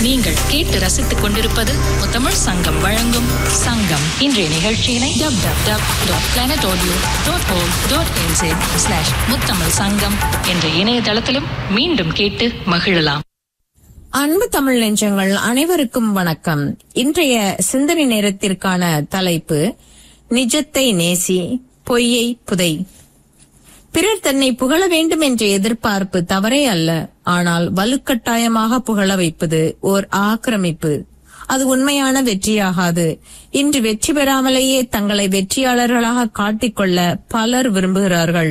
நீங்கள் கேட்டு ரசித்துக் கொண்டிருப்பது முத்தமிழ் சங்கம் வழங்கும் சங்கம் இன்றைய நிகழ்ச்சியினை dub dub dub dot planet audio dot o dot NZ slash Muthamizh Sangam என்ற இணையதளத்திலும் மீண்டும் கேட்டு மகிழலாம் அன்பு தமிழ் நெஞ்சங்கள் அனைவருக்கும் வணக்கம் இன்றைய சிந்தனை நேரத்திற்கான தலைப்பு நிஜத்தை நேசி பொய்யை புதை பிறர் தன்னை புகழ வேண்டும் என்ற எதிர்பார்ப்பு தவறே அல்ல ஆனால் வலுக்கட்டாயமாக புகழ வைப்பது ஓர் ஆக்கிரமிப்பு அது உண்மையான வெற்றியாகாது இன்று வெற்றி பெறாமலேயே தங்களை வெற்றியாளர்களாக காட்டிக்கொள்ள பலர் விரும்புகிறார்கள்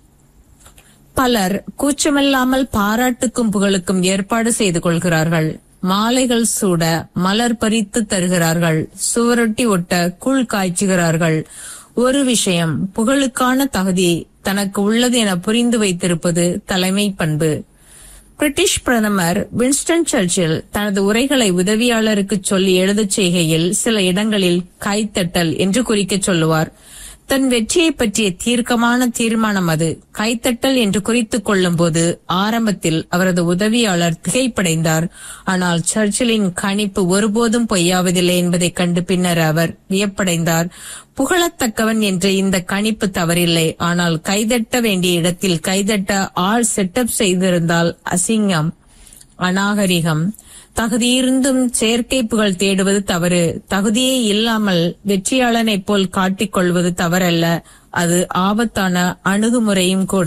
பலர் கூச்சமில்லாமல் பாராட்டுக்கும் புகழுக்கும் ஏற்பாடு செய்து கொள்கிறார்கள் மாலைகள் சூட மலர் பறித்து தருகிறார்கள் சுவரொட்டி ஒட்ட கூழ் காய்ச்சுகிறார்கள் ஒரு விஷயம் புகழுக்கான தகுதி தனக்கு உள்ளது என புரிந்து வைத்திருப்பது தலைமை பண்பு பிரிட்டிஷ் பிரதமர் வின்ஸ்டன் சர்ச்சில் தனது உரைகளை உதவியாளருக்கு சொல்லி எழுதச் செய்கையில் சில இடங்களில் கைத்தட்டல் என்று குறிக்கச் சொல்லுவார் தன் வெற்றியை பற்றிய தீர்க்கமான தீர்மானம் அது கைத்தட்டல் என்று குறித்துக் கொள்ளும் போது ஆரம்பத்தில் அவரது உதவியாளர் திகைப்படைந்தார் ஆனால் சர்ச்சிலின் கணிப்பு ஒருபோதும் பொய்யாவதில்லை என்பதைக் கண்டு பின்னர் அவர் வியப்படைந்தார் புகழத்தக்கவன் என்ற இந்த கணிப்பு தவறில்லை ஆனால் கைதட்ட வேண்டிய இடத்தில் கைதட்ட ஆள் செட்டப் செய்திருந்தால் அசிங்கம் அநாகரிகம் தகுதியிருந்தும் செயற்கை புகழ் தேடுவது தவறு தகுதியே இல்லாமல் வெற்றியாளனைப் போல் காட்டிக் கொள்வது தவறல்ல அது ஆபத்தான அணுகுமுறையும் கூட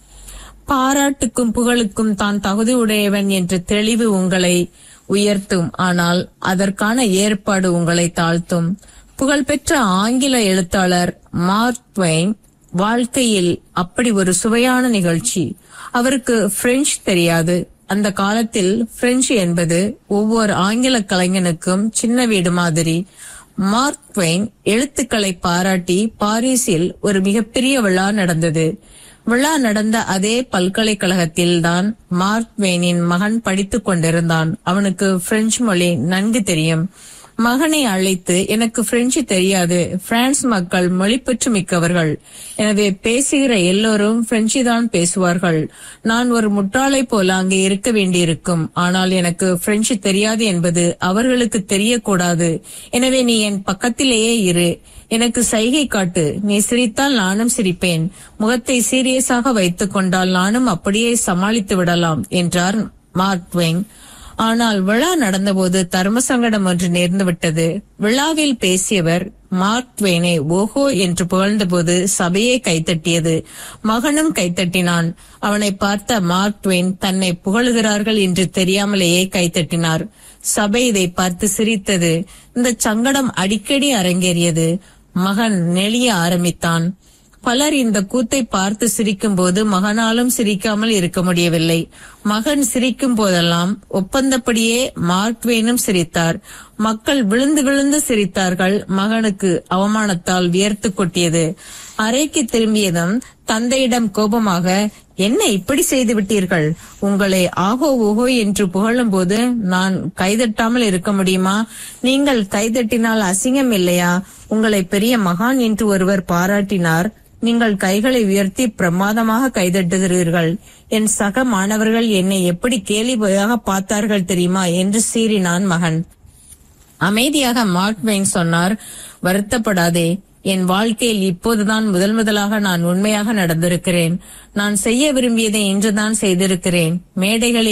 பாராட்டுக்கும் புகழுக்கும் தான் தகுதி உடையவன் என்ற தெளிவு உங்களை உயர்த்தும் ஆனால் அதற்கான ஏற்பாடு உங்களை தாழ்த்தும் புகழ்பெற்ற ஆங்கில எழுத்தாளர் மார்க் ட்வைன் வாழ்க்கையில் அப்படி ஒரு சுவையான நிகழ்ச்சி அவருக்கு பிரெஞ்சு தெரியாது அந்த காலத்தில் பிரெஞ்சு என்பது ஒவ்வொரு ஆங்கில கலைஞனுக்கும் சின்ன வீடு மாதிரி மார்க் ட்வைன் எழுத்துக்களை பாராட்டி பாரிஸில் ஒரு மிகப்பெரிய விழா நடந்தது விழா நடந்த அதே பல்கலைக்கழகத்தில் தான் மார்க் ட்வைனின் மகன் படித்துக் கொண்டிருந்தான் அவனுக்கு பிரெஞ்சு மொழி நன்கு தெரியும் மகனை அழைத்து எனக்கு பிரெஞ்சு தெரியாது பிரான்ஸ் மக்கள் மொழிப்பற்று மிக்கவர்கள் எனவே பேசுகிற எல்லோரும் பிரெஞ்சு தான் பேசுவார்கள் நான் ஒரு முட்டாளை போல அங்கே இருக்க வேண்டியிருக்கும் ஆனால் எனக்கு பிரெஞ்சு தெரியாது என்பது அவர்களுக்கு தெரியக்கூடாது எனவே நீ என் பக்கத்திலேயே இரு எனக்கு சைகை காட்டு நீ சிரித்தால் நானும் சிரிப்பேன் முகத்தை சீரியஸாக வைத்துக் கொண்டால் நானும் அப்படியே சமாளித்து விடலாம் என்றார் மார்க் ட்வைன் ஆனால் விழா நடந்தபோது தர்ம சங்கடம் ஒன்று நேர்ந்து விட்டது விழாவில் பேசியவர் மார்க் ட்வேனை ஓஹோ என்று புகழ்ந்தபோது சபையே கைத்தட்டியது மகனும் கைத்தட்டினான் அவனை பார்த்த மார்க் ட்வேன் தன்னை புகழுகிறார்கள் என்று தெரியாமலேயே கைத்தட்டினார் சபை இதை பார்த்து சிரித்தது இந்த சங்கடம் அடிக்கடி அரங்கேறியது மகன் நெளிய ஆரம்பித்தான் பலர் இந்த கூத்தை பார்த்து சிரிக்கும் போது மகனாலும் சிரிக்காமல் இருக்க முடியவில்லை மகன் சிரிக்கும் போதெல்லாம் ஒப்பந்தப்படியே மார்க்வேனும் சிரித்தார் மக்கள் விழுந்து விழுந்து சிரித்தார்கள் மகனுக்கு அவமானத்தால் வியர்த்து கொட்டியது அறைக்கு திரும்பியதும் தந்தையிடம் கோபமாக என்ன இப்படி செய்து விட்டீர்கள் உங்களை ஆகோ ஓஹோ என்று புகழும் போது நான் கைதட்டாமல் இருக்க முடியுமா நீங்கள் கைதட்டினால் அசிங்கம் இல்லையா உங்களை பெரிய மகான் என்று ஒருவர் பாராட்டினார் நீங்கள் கைகளை உயர்த்தி பிரமாதமாக கைதட்டுகிறீர்கள் என் சக மாணவர்கள் என்னை எப்படி கேலியாக பார்த்தார்கள் தெரியுமா என்று சீறினான் மகன் அமைதியாக மார்க் வெயின் சொன்னார் வருத்தப்படாதே என் வாழ்க்கையில் இப்போதுதான் முதல் முதலாக நான் உண்மையாக நடந்திருக்கிறேன் நான் செய்ய விரும்பியதை இன்றுதான் செய்திருக்கிறேன் மேடைகளில்